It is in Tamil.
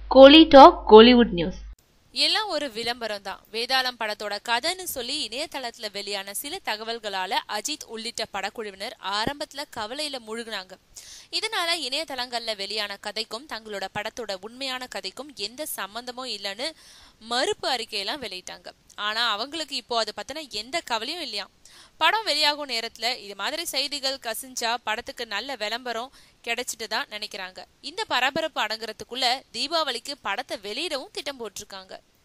கோலி டாக் கோலிவுட் நியூஸ் எல்லாம் ஒரு விளம்பரம் தான் வேதாளம் படத்தோட கதைன்னு சொல்லி இணையதளத்துல வெளியான சில தகவல்களால அஜித் உள்ளிட்ட படக்குழுவினர் ஆரம்பத்துல கவலையில முழுகினாங்க இதனால இணையதளங்கள்ல வெளியான கதைக்கும் தங்களோட படத்தோட உண்மையான கதைக்கும் எந்த சம்பந்தமும் இல்லைன்னு மறுப்பு அறிக்கையெல்லாம் வெளியிட்டாங்க ஆனா அவங்களுக்கு இப்போ அதை பத்தின எந்த கவலையும் இல்லையா படம் வெளியாகும் நேரத்துல இது மாதிரி செய்திகள் கசிஞ்சா படத்துக்கு நல்ல விளம்பரம் கிடைச்சிட்டு தான் நினைக்கிறாங்க இந்த பரபரப்பு அடங்குறதுக்குள்ள தீபாவளிக்கு படத்தை வெளியிடவும் திட்டம் போட்டிருக்காங்க